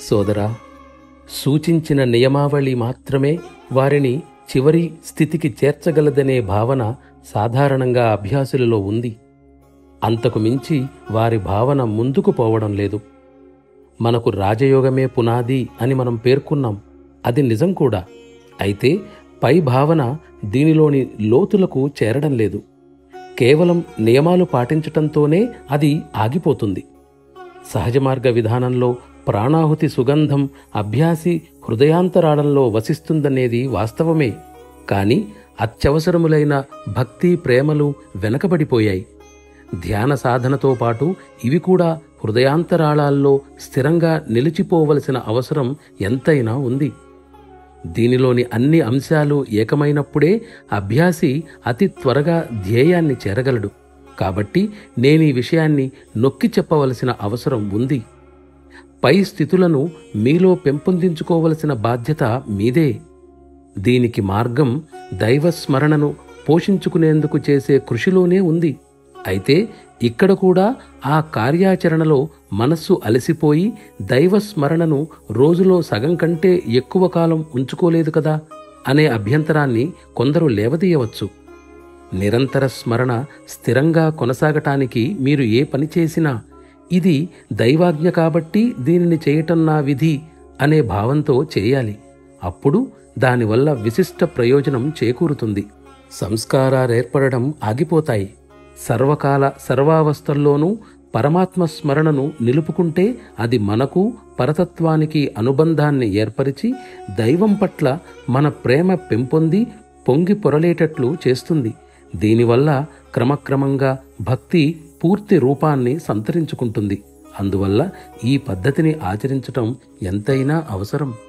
సోదరా సూచించిన నియమావళి మాత్రమే వారిని చివరి స్థితికి చేర్చగలదనే భావన సాధారణంగా అభ్యాసులలో ఉంది అంతకు మించి వారి భావన ముందుకు పోవడం లేదు మనకు రాజయోగమే పునాది అని మనం పేర్కొన్నాం అది నిజం కూడా అయితే పై భావన దీనిలోని లోతులకు చేరడం లేదు కేవలం నియమాలు పాటించటంతోనే అది ఆగిపోతుంది సహజ మార్గ విధానంలో ప్రాణాహుతి సుగంధం అభ్యాసి హృదయాంతరాళంలో వసిస్తుందనేది వాస్తవమే కాని అత్యవసరములైన భక్తి ప్రేమలు వెనకబడిపోయాయి ధ్యాన సాధనతో పాటు ఇవి కూడా హృదయాంతరాళాల్లో స్థిరంగా నిలిచిపోవలసిన అవసరం ఎంతైనా ఉంది దీనిలోని అన్ని అంశాలు ఏకమైనప్పుడే అభ్యాసి అతి త్వరగా ధ్యేయాన్ని చేరగలడు కాబట్టి నేను ఈ విషయాన్ని నొక్కి చెప్పవలసిన అవసరం ఉంది పై స్థితులను మీలో పెంపొందించుకోవలసిన బాధ్యత మీదే దీనికి మార్గం దైవస్మరణను పోషించుకునేందుకు చేసే కృషిలోనే ఉంది అయితే ఇక్కడ కూడా ఆ కార్యాచరణలో మనస్సు అలసిపోయి దైవస్మరణను రోజులో సగం కంటే ఎక్కువ కాలం ఉంచుకోలేదు కదా అనే అభ్యంతరాన్ని కొందరు లేవదీయవచ్చు నిరంతర స్మరణ స్థిరంగా కొనసాగటానికి మీరు ఏ పని చేసినా ఇది దైవాజ్ఞ కాబట్టి దీనిని చేయటం నా విధి అనే భావంతో చేయాలి అప్పుడు దానివల్ల విశిష్ట ప్రయోజనం చేకూరుతుంది సంస్కారాలేర్పడడం ఆగిపోతాయి సర్వకాల సర్వావస్థల్లోనూ పరమాత్మ స్మరణను నిలుపుకుంటే అది మనకు పరతత్వానికి అనుబంధాన్ని ఏర్పరిచి దైవం పట్ల మన ప్రేమ పెంపొంది పొంగి పొరలేటట్లు చేస్తుంది దీనివల్ల క్రమక్రమంగా భక్తి పూర్తి రూపాన్ని సంతరించుకుంటుంది అందువల్ల ఈ పద్ధతిని ఆచరించటం ఎంతైనా అవసరం